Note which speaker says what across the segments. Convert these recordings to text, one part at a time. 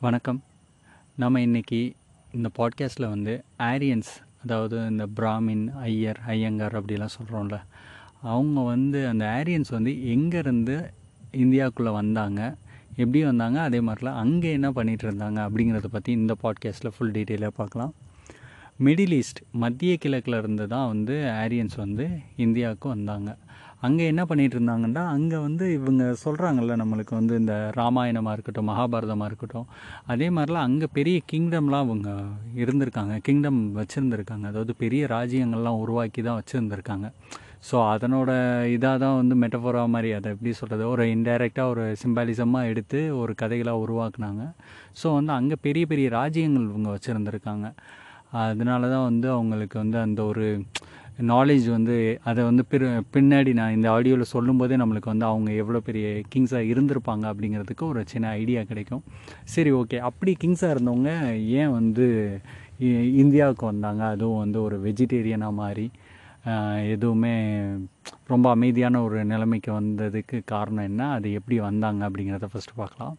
Speaker 1: வணக்கம் நம்ம இன்னைக்கு இந்த பாட்காஸ்ட்டில் வந்து ஆரியன்ஸ் அதாவது இந்த பிராமின் ஐயர் ஐயங்கார் அப்படிலாம் சொல்கிறோம்ல அவங்க வந்து அந்த ஆரியன்ஸ் வந்து எங்கேருந்து இந்தியாவுக்குள்ளே வந்தாங்க எப்படி வந்தாங்க அதே மாதிரிலாம் அங்கே என்ன பண்ணிகிட்டு இருந்தாங்க அப்படிங்கிறத பற்றி இந்த பாட்காஸ்ட்டில் ஃபுல் டீட்டெயிலாக பார்க்கலாம் மிடில் ஈஸ்ட் மத்திய கிழக்கில் இருந்து தான் வந்து ஆரியன்ஸ் வந்து இந்தியாவுக்கு வந்தாங்க அங்கே என்ன பண்ணிகிட்டு இருந்தாங்கன்னா அங்கே வந்து இவங்க சொல்கிறாங்கல்ல நம்மளுக்கு வந்து இந்த ராமாயணமாக இருக்கட்டும் மகாபாரதமாக இருக்கட்டும் அதே மாதிரிலாம் அங்கே பெரிய கிங்டம்லாம் அவங்க இருந்திருக்காங்க கிங்டம் வச்சுருந்துருக்காங்க அதாவது பெரிய ராஜ்யங்கள்லாம் உருவாக்கி தான் வச்சுருந்துருக்காங்க ஸோ அதனோட இதாக தான் வந்து மெட்டஃபோரா மாதிரி அதை எப்படி சொல்கிறது ஒரு இன்டைரக்டாக ஒரு சிம்பாலிசமாக எடுத்து ஒரு கதைகளாக உருவாக்குனாங்க ஸோ வந்து அங்கே பெரிய பெரிய ராஜ்யங்கள் இவங்க வச்சுருந்துருக்காங்க அதனால தான் வந்து அவங்களுக்கு வந்து அந்த ஒரு நாலேஜ் வந்து அதை வந்து பிற பின்னாடி நான் இந்த ஆடியோவில் சொல்லும்போதே நம்மளுக்கு வந்து அவங்க எவ்வளோ பெரிய கிங்ஸாக இருந்திருப்பாங்க அப்படிங்கிறதுக்கு ஒரு சின்ன ஐடியா கிடைக்கும் சரி ஓகே அப்படி கிங்ஸாக இருந்தவங்க ஏன் வந்து இ- இந்தியாவுக்கு வந்தாங்க அதுவும் வந்து ஒரு வெஜிடேரியனாக மாறி ஆஹ், எதுவுமே ரொம்ப அமைதியான ஒரு நிலைமைக்கு வந்ததுக்கு காரணம் என்ன அது எப்படி வந்தாங்க அப்படிங்கிறத ஃபஸ்ட்டு பார்க்கலாம்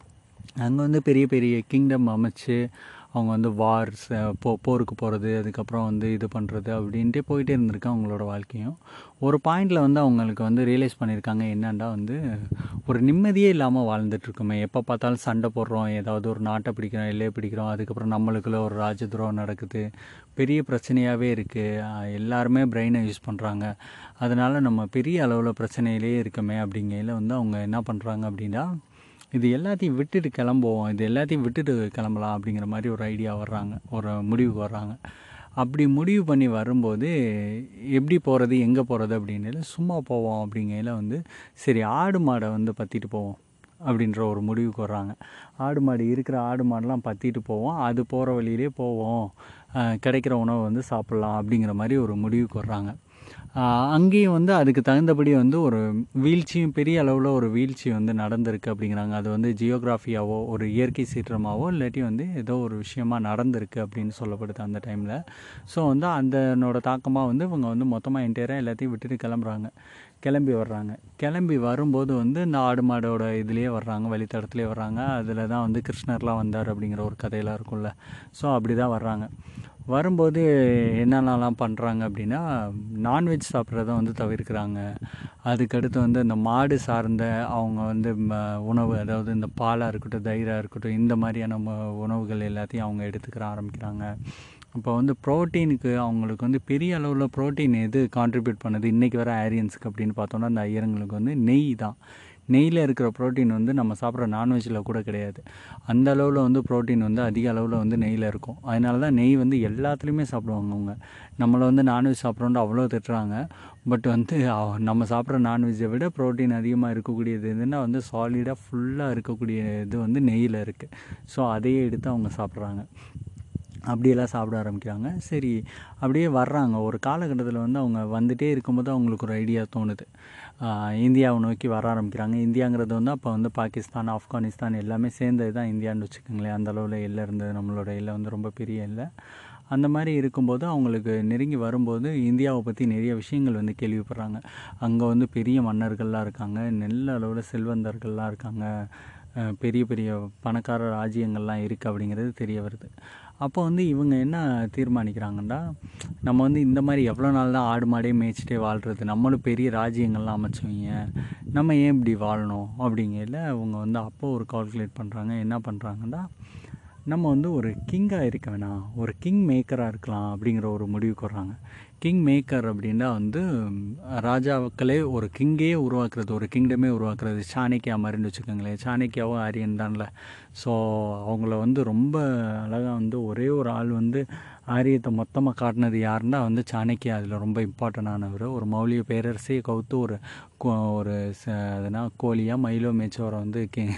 Speaker 1: அங்கே வந்து பெரிய பெரிய கிங்டம் அமைச்சு அவங்க வந்து வார்ஸ் போ போருக்கு போகிறது அதுக்கப்புறம் வந்து இது பண்ணுறது அப்படின்ட்டு போயிட்டே இருந்திருக்காங்க அவங்களோட வாழ்க்கையும் ஒரு பாயிண்டில் வந்து அவங்களுக்கு வந்து ரியலைஸ் பண்ணியிருக்காங்க என்னன்னா வந்து ஒரு நிம்மதியே இல்லாமல் வாழ்ந்துட்டுருக்குமே எப்போ பார்த்தாலும் சண்டை போடுறோம் ஏதாவது ஒரு நாட்டை பிடிக்கிறோம் எல்லையை பிடிக்கிறோம் அதுக்கப்புறம் நம்மளுக்குள்ள ஒரு ராஜதுரோகம் நடக்குது பெரிய பிரச்சனையாகவே இருக்குது எல்லாருமே பிரெயினை யூஸ் பண்ணுறாங்க அதனால் நம்ம பெரிய அளவில் பிரச்சனையிலே இருக்கமே அப்படிங்கையில் வந்து அவங்க என்ன பண்ணுறாங்க அப்படின்னா இது எல்லாத்தையும் விட்டுட்டு கிளம்புவோம் இது எல்லாத்தையும் விட்டுட்டு கிளம்பலாம் அப்படிங்கிற மாதிரி ஒரு ஐடியா வர்றாங்க ஒரு முடிவுக்கு வர்றாங்க அப்படி முடிவு பண்ணி வரும்போது எப்படி போகிறது எங்கே போகிறது அப்படின்னு சும்மா போவோம் அப்படிங்கையில் வந்து சரி ஆடு மாடை வந்து பற்றிட்டு போவோம் அப்படின்ற ஒரு முடிவுக்கு வர்றாங்க ஆடு மாடு இருக்கிற ஆடு மாடெலாம் பற்றிட்டு போவோம் அது போகிற வழியிலே போவோம் அஹ் கிடைக்கிற உணவை வந்து சாப்பிட்லாம் அப்படிங்கிற மாதிரி ஒரு முடிவுக்கு வர்றாங்க ஆஹ் அங்கேயும் வந்து அதுக்கு தகுந்தபடி வந்து ஒரு வீழ்ச்சியும் பெரிய அளவில் ஒரு வீழ்ச்சி வந்து நடந்திருக்கு அப்படிங்கிறாங்க அது வந்து ஜியோகிராஃபியாவோ ஒரு இயற்கை சீற்றமாவோ இல்லாட்டி வந்து ஏதோ ஒரு விஷயமா நடந்திருக்கு அப்படின்னு சொல்லப்படுது அந்த டைமில் ஸோ வந்து அதனோட தாக்கமாக வந்து இவங்க வந்து மொத்தமாக என்டையராக எல்லாத்தையும் விட்டுட்டு கிளம்புறாங்க கிளம்பி வர்றாங்க கிளம்பி வரும்போது வந்து இந்த ஆடு மாடோட இதுலேயே வர்றாங்க வழித்தடத்துலேயே வர்றாங்க அதில் தான் வந்து கிருஷ்ணர்லாம் வந்தார் அப்படிங்கிற ஒரு கதையெல்லாம் இருக்கும்ல ஸோ அப்படி தான் வர்றாங்க வரும்போது என்னென்னலாம் பண்ணுறாங்க அப்படின்னா நான்வெஜ் சாப்பிட்றத வந்து தவிர்க்கிறாங்க அதுக்கடுத்து வந்து இந்த மாடு சார்ந்த அவங்க வந்து ம, உணவு அதாவது இந்த பாலாக இருக்கட்டும் தயிராக இருக்கட்டும் இந்த மாதிரியான ம- உணவுகள் எல்லாத்தையும் அவங்க எடுத்துக்கிற ஆரம்பிக்கிறாங்க இப்போ வந்து ப்ரோட்டீனுக்கு அவங்களுக்கு வந்து பெரிய அளவில் ப்ரோட்டீன் எது கான்ட்ரிபியூட் பண்ணுது இன்றைக்கி வர ஆரியன்ஸுக்கு அப்படின்னு பார்த்தோன்னா அந்த ஐயருங்களுக்கு வந்து நெய் தான் நெய்யில் இருக்கிற ப்ரோட்டீன் வந்து நம்ம சாப்பிட்ற நான்வெஜ்ஜில் கூட கிடையாது அந்த அளவில் வந்து ப்ரோட்டீன் வந்து அதிக அளவில் வந்து நெய்யில் இருக்கும் அதனால தான் நெய் வந்து எல்லாத்துலேயுமே சாப்பிடுவாங்க அவங்க நம்மளை வந்து நான்வெஜ் சாப்பிட்றோன்ட்டு அவ்வளோ திட்டுறாங்க பட் வந்து அவ- நம்ம சாப்பிட்ற நான்வெஜ்ஜை விட ப்ரோட்டீன் அதிகமாக இருக்கக்கூடியது எதுன்னா வந்து சாலிடாக ஃபுல்லாக இருக்கக்கூடிய இது வந்து நெய்யில் இருக்குது ஸோ அதையே எடுத்து அவங்க சாப்பிட்றாங்க அப்படியெல்லாம் சாப்பிட ஆரம்பிக்கிறாங்க சரி அப்படியே வர்றாங்க ஒரு காலகட்டத்தில் வந்து அவங்க வந்துட்டே இருக்கும்போது அவங்களுக்கு ஒரு ஐடியா தோணுது ஆஹ் இந்தியாவை நோக்கி வர ஆரம்பிக்கிறாங்க இந்தியாங்கிறது வந்து அப்போ வந்து பாகிஸ்தான் ஆப்கானிஸ்தான் எல்லாமே சேர்ந்தது தான் இந்தியான்னு வச்சுக்கோங்களேன் அந்த அளவில் எல்லை இருந்தது நம்மளோட எல்லை வந்து ரொம்ப பெரிய எல்லை அந்த மாதிரி இருக்கும்போது அவங்களுக்கு நெருங்கி வரும்போது இந்தியாவை பற்றி நிறைய விஷயங்கள் வந்து கேள்விப்படுறாங்க அங்கே வந்து பெரிய மன்னர்கள்லாம் இருக்காங்க நல்ல அளவில் செல்வந்தர்கள்லாம் இருக்காங்க அஹ் பெரிய பெரிய பணக்கார ராஜ்யங்கள்லாம் இருக்குது அப்படிங்கிறது தெரிய வருது அப்போ வந்து இவங்க என்ன தீர்மானிக்கிறாங்கன்னா நம்ம வந்து இந்த மாதிரி எவ்வளோ நாள் தான் ஆடு மாடே மேய்ச்சிட்டே வாழ்கிறது நம்மளும் பெரிய ராஜ்யங்கள்லாம் அமைச்சவங்க நம்ம ஏன் இப்படி வாழணும் அப்படிங்கையில் அவங்க வந்து அப்போ ஒரு கால்குலேட் பண்ணுறாங்க என்ன பண்ணுறாங்கன்னா நம்ம வந்து ஒரு கிங்காக இருக்க வேணாம் ஒரு கிங் மேக்கராக இருக்கலாம் அப்படிங்கிற ஒரு முடிவுக்கு வர்றாங்க கிங் மேக்கர் அப்படின்னா வந்து ம், ராஜாக்களே ஒரு கிங்கே உருவாக்குறது ஒரு கிங்டமே உருவாக்குறது சாணக்கியா மாதிரின்னு வச்சுக்கோங்களேன் சாணக்கியாவும் ஆரியன் தான்ல ஸோ அவங்கள வந்து ரொம்ப அழகாக வந்து ஒரே ஒரு ஆள் வந்து ஆரியத்தை மொத்தமாக காட்டினது யாருன்னா வந்து சாணக்கியா அதில் ரொம்ப இம்பார்ட்டண்டானவர் ஒரு மௌலிய பேரரசையை கவுத்து ஒரு கோ- ஒரு ச- அதுனா கோழியா மயிலோ மேய்ச்சவரை வந்து கிங்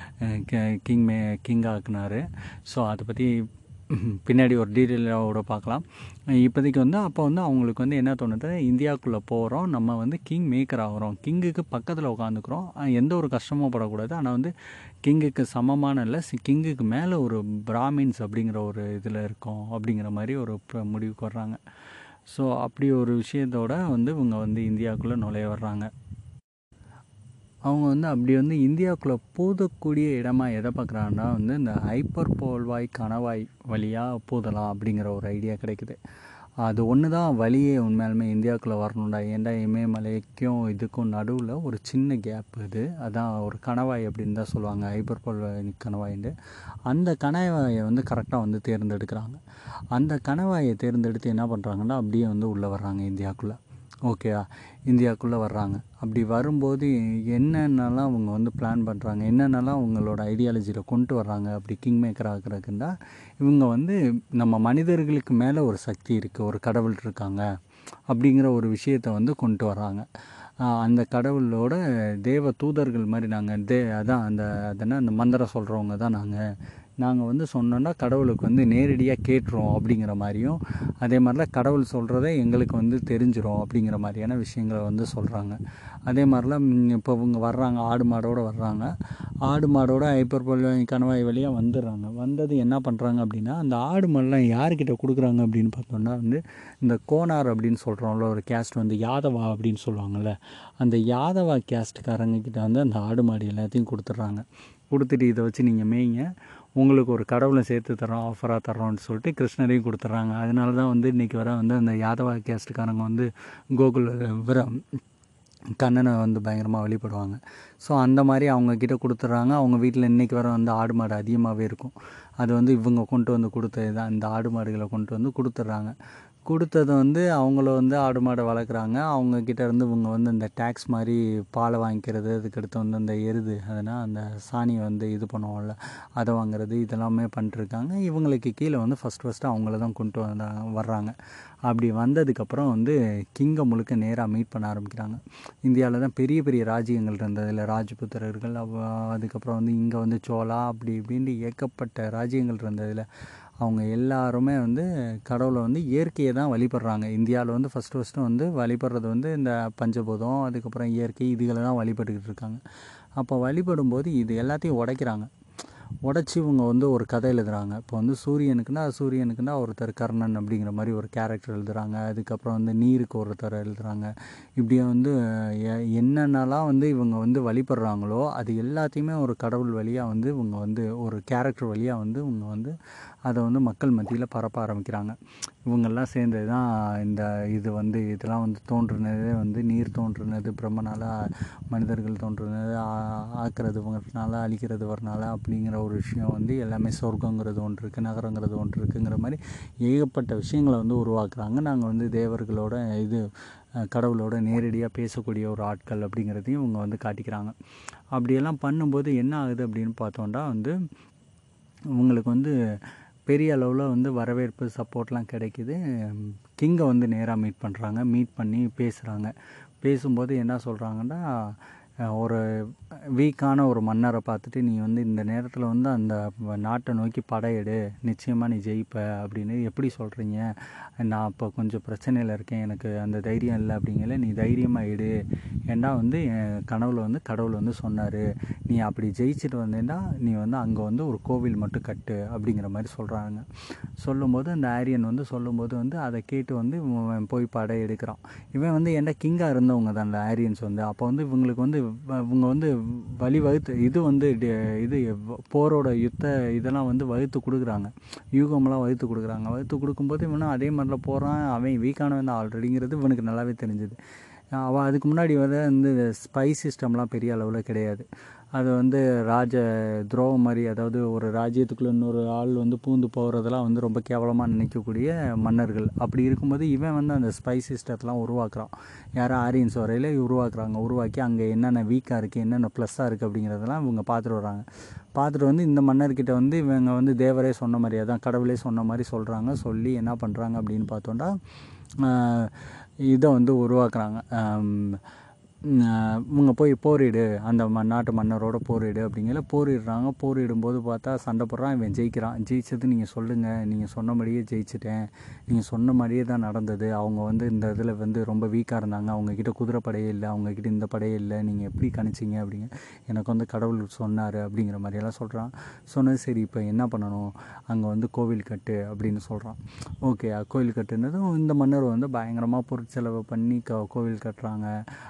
Speaker 1: கிங் மே கிங் ஆக்குனாரு ஸோ அதை பற்றி பின்னாடி ஒரு டீட்டெயிலோட பார்க்கலாம் இப்போதைக்கு வந்து அப்போ வந்து அவங்களுக்கு வந்து என்ன தோணுது இந்தியாவுக்குள்ளே போகிறோம் நம்ம வந்து கிங் மேக்கர் ஆகிறோம் கிங்குக்கு பக்கத்தில் உட்காந்துக்கிறோம் எந்த ஒரு கஷ்டமும் படக்கூடாது ஆனால் வந்து கிங்குக்கு சமமான இல்லை கிங்குக்கு மேலே ஒரு பிராமின்ஸ் அப்படிங்கிற ஒரு இதில் இருக்கோம் அப்படிங்கிற மாதிரி ஒரு ப- முடிவுக்கு வர்றாங்க ஸோ அப்படி ஒரு விஷயத்தோட வந்து இவங்க வந்து இந்தியாவுக்குள்ளே நுழைய வர்றாங்க அவங்க வந்து அப்படி வந்து இந்தியாவுக்குள்ளே பூதக்கூடிய இடமா எதை பார்க்குறாங்கன்னா வந்து இந்த ஹைப்பர் போல்வாய் கணவாய் வழியாக பூதலாம் அப்படிங்கிற ஒரு ஐடியா கிடைக்குது அது ஒன்று தான் வழியே உண்மையாலுமே இந்தியாவுக்குள்ளே வரணும்டா ஏன்டா இமயமலைக்கும் இதுக்கும் நடுவில் ஒரு சின்ன கேப் இது அதான் ஒரு கணவாய் அப்படின்னு தான் சொல்லுவாங்க ஹைப்பர் போல்வாய் கணவாயின்ட்டு அந்த கணவாயை வந்து கரெக்டாக வந்து தேர்ந்தெடுக்கிறாங்க அந்த கணவாயை தேர்ந்தெடுத்து என்ன பண்ணுறாங்கன்னா அப்படியே வந்து உள்ளே வர்றாங்க இந்தியாவுக்குள்ளே ஓகேவா இந்தியாவுக்குள்ளே வர்றாங்க அப்படி வரும்போது என்னென்னலாம் அவங்க வந்து பிளான் பண்ணுறாங்க என்னென்னலாம் அவங்களோட ஐடியாலஜியில் கொண்டு வர்றாங்க அப்படி கிங் மேக்கர் ஆகிறதுக்குன்னா இவங்க வந்து நம்ம மனிதர்களுக்கு மேலே ஒரு சக்தி இருக்குது ஒரு கடவுள் இருக்காங்க அப்படிங்கிற ஒரு விஷயத்தை வந்து கொண்டு வர்றாங்க அந்த கடவுளோட தேவ தூதர்கள் மாதிரி நாங்கள் தே அதான் அந்த அதென்ன அந்த மந்திரம் சொல்கிறவங்க தான் நாங்கள் நாங்கள் வந்து சொன்னோன்னா கடவுளுக்கு வந்து நேரடியாக கேட்டுரும் அப்படிங்கிற மாதிரியும் அதே மாதிரிலாம் கடவுள் சொல்கிறத எங்களுக்கு வந்து தெரிஞ்சிடும் அப்படிங்கிற மாதிரியான விஷயங்களை வந்து சொல்கிறாங்க அதே மாதிரிலாம் இப்போ இவங்க வர்றாங்க ஆடு மாடோடு வர்றாங்க ஆடு மாடோட ஹைப்பர் கணவாய் வழியாக வந்துடுறாங்க வந்தது என்ன பண்ணுறாங்க அப்படின்னா அந்த ஆடு மாடெலாம் யார்கிட்ட கொடுக்குறாங்க அப்படின்னு பார்த்தோம்னா வந்து இந்த கோனார் அப்படின்னு சொல்கிறோம்ல ஒரு கேஸ்ட் வந்து யாதவா அப்படின்னு சொல்லுவாங்கள்ல அந்த யாதவா கேஸ்ட்டுக்காரங்க கிட்ட வந்து அந்த ஆடு மாடு எல்லாத்தையும் கொடுத்துட்றாங்க கொடுத்துட்டு இதை வச்சு நீங்கள் மேய்ங்க உங்களுக்கு ஒரு கடவுளை சேர்த்து தரோம் ஆஃபராக தரோம்னு சொல்லிட்டு கிருஷ்ணரையும் கொடுத்துட்றாங்க அதனால தான் வந்து இன்றைக்கி வர வந்து அந்த யாதவா கேஸ்ட்டுக்காரங்க வந்து கோகுல் விர கண்ணனை வந்து பயங்கரமாக வழிபடுவாங்க ஸோ அந்த மாதிரி அவங்கக்கிட்ட கொடுத்துட்றாங்க அவங்க வீட்டில் இன்றைக்கி வர வந்து ஆடு மாடு அதிகமாகவே இருக்கும் அது வந்து இவங்க கொண்டு வந்து கொடுத்தது தான் இந்த ஆடு மாடுகளை கொண்டு வந்து கொடுத்துட்றாங்க கொடுத்தது வந்து அவங்கள வந்து ஆடு மாடை வளர்க்குறாங்க அவங்கக்கிட்ட இருந்து இவங்க வந்து இந்த டேக்ஸ் மாதிரி பாலை வாங்கிக்கிறது அதுக்கடுத்து வந்து அந்த எருது அதனால் அந்த சாணியை வந்து இது பண்ணுவோம்ல அதை வாங்குறது இதெல்லாமே பண்ணிட்டுருக்காங்க இவங்களுக்கு கீழே வந்து ஃபஸ்ட் ஃபஸ்ட்டு அவங்கள தான் கொண்டு வந்த வர்றாங்க அப்படி வந்ததுக்கப்புறம் வந்து கிங்கை முழுக்க நேராக மீட் பண்ண ஆரம்பிக்கிறாங்க இந்தியாவில் தான் பெரிய பெரிய ராஜ்யங்கள் இருந்தது இல்லை ராஜபுத்திரர்கள் அதுக்கப்புறம் வந்து இங்கே வந்து சோளா அப்படி இப்படின்ட்டு ஏகப்பட்ட ராஜ்யங்கள் இருந்ததில் அவங்க எல்லாருமே வந்து கடவுளை வந்து இயற்கையை தான் வழிபடுறாங்க இந்தியாவில் வந்து ஃபஸ்ட்டு ஃபஸ்ட்டு வந்து வழிபடுறது வந்து இந்த பஞ்சபூதம் அதுக்கப்புறம் இயற்கை இதுகளை தான் வழிபட்டுக்கிட்டு இருக்காங்க அப்போ வழிபடும்போது இது எல்லாத்தையும் உடைக்கிறாங்க உடச்சி இவங்க வந்து ஒரு கதை எழுதுகிறாங்க இப்போ வந்து சூரியனுக்குன்னா சூரியனுக்குன்னா ஒருத்தர் கர்ணன் அப்படிங்கிற மாதிரி ஒரு கேரக்டர் எழுதுகிறாங்க அதுக்கப்புறம் வந்து நீருக்கு ஒருத்தர் எழுதுகிறாங்க இப்படியே வந்து என்னென்னலாம் வந்து இவங்க வந்து வழிபடுறாங்களோ அது எல்லாத்தையுமே ஒரு கடவுள் வழியாக வந்து இவங்க வந்து ஒரு கேரக்டர் வழியாக வந்து இவங்க வந்து அதை வந்து மக்கள் மத்தியில் பரப்ப ஆரம்பிக்கிறாங்க இவங்கெல்லாம் சேர்ந்தது தான் இந்த இது வந்து இதெல்லாம் வந்து தோன்றுனதே வந்து நீர் தோன்றுனது பிரம்மனால மனிதர்கள் தோன்றுனது ஆக்கிறது இவங்கனால அழிக்கிறது வரனால அப்படிங்கிற ஒரு விஷயம் வந்து எல்லாமே சொர்க்கங்கிறது ஒன்று இருக்குது நகரங்கிறது ஒன்று இருக்குங்கிற மாதிரி ஏகப்பட்ட விஷயங்களை வந்து உருவாக்குறாங்க நாங்கள் வந்து தேவர்களோட இது கடவுளோட நேரடியாக பேசக்கூடிய ஒரு ஆட்கள் அப்படிங்கிறதையும் இவங்க வந்து காட்டிக்கிறாங்க அப்படியெல்லாம் பண்ணும்போது என்ன ஆகுது அப்படின்னு பார்த்தோம்னா வந்து இவங்களுக்கு வந்து பெரிய அளவில் வந்து வரவேற்பு சப்போர்ட்லாம் கிடைக்கிது கிங்கை வந்து நேராக மீட் பண்ணுறாங்க மீட் பண்ணி பேசுகிறாங்க பேசும்போது என்ன சொல்கிறாங்கன்னா ஒரு வீக்கான ஒரு மன்னரை பார்த்துட்டு நீ வந்து இந்த நேரத்தில் வந்து அந்த நாட்டை நோக்கி படையெடு நிச்சயமாக நீ ஜெயிப்ப அப்படின்னு எப்படி சொல்கிறீங்க நான் இப்போ கொஞ்சம் பிரச்சனையில் இருக்கேன் எனக்கு அந்த தைரியம் இல்லை அப்படிங்கல நீ தைரியமாக எடு ஏன்னா வந்து என் கனவுல வந்து கடவுள் வந்து சொன்னார் நீ அப்படி ஜெயிச்சுட்டு வந்தேன்னா நீ வந்து அங்கே வந்து ஒரு கோவில் மட்டும் கட்டு அப்படிங்கிற மாதிரி சொல்கிறாங்க சொல்லும்போது அந்த ஆரியன் வந்து சொல்லும்போது வந்து அதை கேட்டு வந்து இவன் போய் படை எடுக்கிறான் இவன் வந்து ஏன்டா கிங்காக இருந்தவங்க தான் அந்த ஆரியன்ஸ் வந்து அப்போ வந்து இவங்களுக்கு வந்து இவங்க வந்து வழி வகுத்து இது வந்து இது போரோட யுத்த இதெல்லாம் வந்து வகுத்து கொடுக்குறாங்க யூகமெல்லாம் வகுத்து கொடுக்குறாங்க வகுத்து கொடுக்கும்போது இவனும் அதே மாதிரிலாம் போகிறான் அவன் வீக்கானவன் தான் ஆல்ரெடிங்கிறது இவனுக்கு நல்லாவே தெரிஞ்சுது அவள் அதுக்கு முன்னாடி வந்து வந்து ஸ்பை சிஸ்டம்லாம் பெரிய அளவில் கிடையாது அது வந்து ராஜ துரோகம் மாதிரி அதாவது ஒரு ராஜ்யத்துக்குள்ளே இன்னொரு ஆள் வந்து பூந்து போகிறதெல்லாம் வந்து ரொம்ப கேவலமாக நினைக்கக்கூடிய மன்னர்கள் அப்படி இருக்கும்போது இவன் வந்து அந்த ஸ்பை சிஸ்டத்தெலாம் உருவாக்குறான் யாரும் ஆரியன்ஸ் வரையில் உருவாக்குறாங்க உருவாக்கி அங்கே என்னென்ன வீக்காக இருக்குது என்னென்ன ப்ளஸ்ஸாக இருக்குது அப்படிங்கிறதெல்லாம் இவங்க பார்த்துட்டு வராங்க பார்த்துட்டு வந்து இந்த மன்னர்கிட்ட வந்து இவங்க வந்து தேவரே சொன்ன மாதிரி அதான் கடவுளே சொன்ன மாதிரி சொல்கிறாங்க சொல்லி என்ன பண்ணுறாங்க அப்படின்னு பார்த்தோன்னா இதை வந்து உருவாக்குறாங்க இவங்க போய் போரிடு அந்த ம நாட்டு மன்னரோட போரிடு அப்படிங்கிற போரிடுறாங்க போரிடும்போது பார்த்தா சண்டை போடுறான் இவன் ஜெயிக்கிறான் ஜெயிச்சது நீங்கள் சொல்லுங்கள் நீங்கள் சொன்ன மாதிரியே ஜெயிச்சிட்டேன் நீங்கள் சொன்ன மாதிரியே தான் நடந்தது அவங்க வந்து இந்த இதில் வந்து ரொம்ப வீக்காக இருந்தாங்க அவங்கக்கிட்ட குதிரை படையே இல்லை அவங்கக்கிட்ட இந்த படையே இல்லை நீங்கள் எப்படி கணிச்சிங்க அப்படிங்க எனக்கு வந்து கடவுள் சொன்னார் அப்படிங்கிற மாதிரியெல்லாம் சொல்கிறான் சொன்னது சரி இப்போ என்ன பண்ணணும் அங்கே வந்து கோவில் கட்டு அப்படின்னு சொல்கிறான் ஓகே கோவில் கட்டுனதும் இந்த மன்னர் வந்து பயங்கரமாக பொருட்செலவு பண்ணி க கோவில் கட்டுறாங்க அடுத்த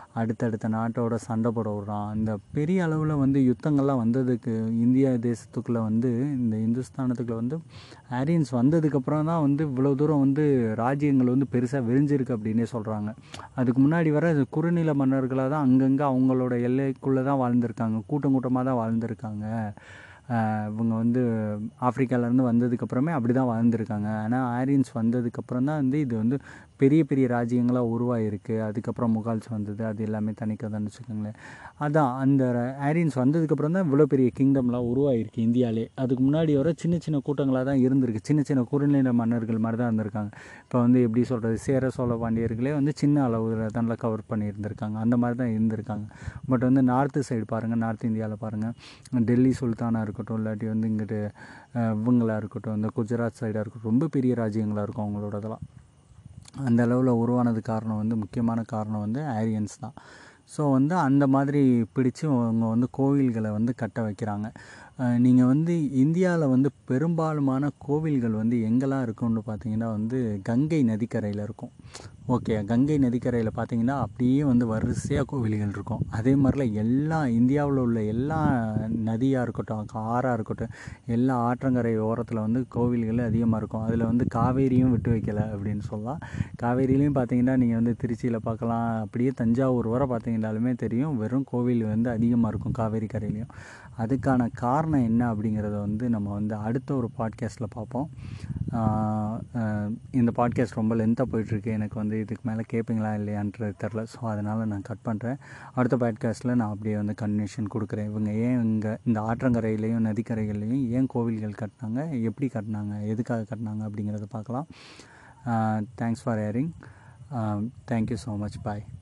Speaker 1: அடுத்தடுத்த நாட்டோட சண்டை போட விட்றான் அந்த பெரிய அளவில் வந்து யுத்தங்கள்லாம் வந்ததுக்கு இந்தியா தேசத்துக்குள்ளே வந்து இந்த இந்துஸ்தானத்துக்குள்ளே வந்து ஆரியன்ஸ் வந்ததுக்கப்புறம் தான் வந்து இவ்வளோ தூரம் வந்து ராஜ்யங்கள் வந்து பெருசாக விரிஞ்சிருக்கு அப்படின்னே சொல்கிறாங்க அதுக்கு முன்னாடி வர குறுநில மன்னர்களாக தான் அங்கங்கே அவங்களோட எல்லைக்குள்ளே தான் வாழ்ந்திருக்காங்க கூட்டம் கூட்டமாக தான் வாழ்ந்திருக்காங்க இவங்க வந்து ஆஃப்ரிக்காவிலேருந்து வந்ததுக்கப்புறமே அப்படி தான் வாழ்ந்துருக்காங்க ஆனால் ஆரியன்ஸ் வந்ததுக்கப்புறம் தான் வந்து இது வந்து பெரிய பெரிய ராஜ்யங்களாக உருவாகிருக்கு அதுக்கப்புறம் முகால்ஸ் வந்தது அது எல்லாமே தனிக்கதைன்னு வச்சுக்கோங்களேன் அதான் அந்த ஆரியன்ஸ் வந்ததுக்கப்புறம் தான் இவ்வளோ பெரிய கிங்டம்லாம் உருவாகிருக்கு இந்தியாவிலே அதுக்கு முன்னாடி வர சின்ன சின்ன கூட்டங்களாக தான் இருந்திருக்கு சின்ன சின்ன குறுநில மன்னர்கள் மாதிரி தான் இருந்திருக்காங்க இப்போ வந்து எப்படி சொல்கிறது சேர சோழ பாண்டியர்களே வந்து சின்ன அளவில் தான் கவர் பண்ணியிருந்திருக்காங்க அந்த மாதிரி தான் இருந்திருக்காங்க பட் வந்து நார்த்து சைடு பாருங்கள் நார்த் இந்தியாவில் பாருங்கள் டெல்லி சுல்தானாக இருக்கட்டும் இல்லாட்டி வந்து இங்கிட்டு இவங்களாக இருக்கட்டும் இந்த குஜராத் சைடாக இருக்கட்டும் ரொம்ப பெரிய ராஜ்யங்களாக இருக்கும் அவங்களோடதெல்லாம் அந்த அளவில் உருவானது காரணம் வந்து முக்கியமான காரணம் வந்து ஆரியன்ஸ் தான் ஸோ வந்து அந்த மாதிரி பிடிச்சு அவங்க வந்து கோவில்களை வந்து கட்ட வைக்கிறாங்க நீங்கள் வந்து இந்தியாவில் வந்து பெரும்பாலுமான கோவில்கள் வந்து எங்கெல்லாம் இருக்கும்னு பார்த்தீங்கன்னா வந்து கங்கை நதிக்கரையில் இருக்கும் ஓகே கங்கை நதிக்கரையில் பார்த்தீங்கன்னா அப்படியே வந்து வரிசையாக கோவில்கள் இருக்கும் அதே மாதிரிலாம் எல்லா இந்தியாவில் உள்ள எல்லா நதியாக இருக்கட்டும் ஆறாக இருக்கட்டும் எல்லா ஆற்றங்கரை ஓரத்தில் வந்து கோவில்கள் அதிகமாக இருக்கும் அதில் வந்து காவேரியும் விட்டு வைக்கலை அப்படின்னு சொல்லலாம் காவேரியிலையும் பார்த்தீங்கன்னா நீங்கள் வந்து திருச்சியில் பார்க்கலாம் அப்படியே தஞ்சாவூர் வரை பார்த்தீங்கன்னாலுமே தெரியும் வெறும் கோவில் வந்து அதிகமாக இருக்கும் காவேரி கரையிலையும் அதுக்கான காரணம் என்ன அப்படிங்கிறத வந்து நம்ம வந்து அடுத்த ஒரு பாட்காஸ்ட்டில் பார்ப்போம் இந்த பாட்காஸ்ட் ரொம்ப லென்த்தாக போயிட்டுருக்கு எனக்கு வந்து இதுக்கு மேலே கேட்பீங்களா இல்லையான்றது தெரில ஸோ அதனால் நான் கட் பண்ணுறேன் அடுத்த பாட்காஸ்ட்டில் நான் அப்படியே வந்து கன்வினேஷன் கொடுக்குறேன் இவங்க ஏன் இங்கே இந்த ஆற்றங்கரையிலையும் நதிக்கரைகள்லையும் ஏன் கோவில்கள் கட்டினாங்க எப்படி கட்டினாங்க எதுக்காக கட்டினாங்க அப்படிங்கிறத பார்க்கலாம் thanks for hearing thank you so much bye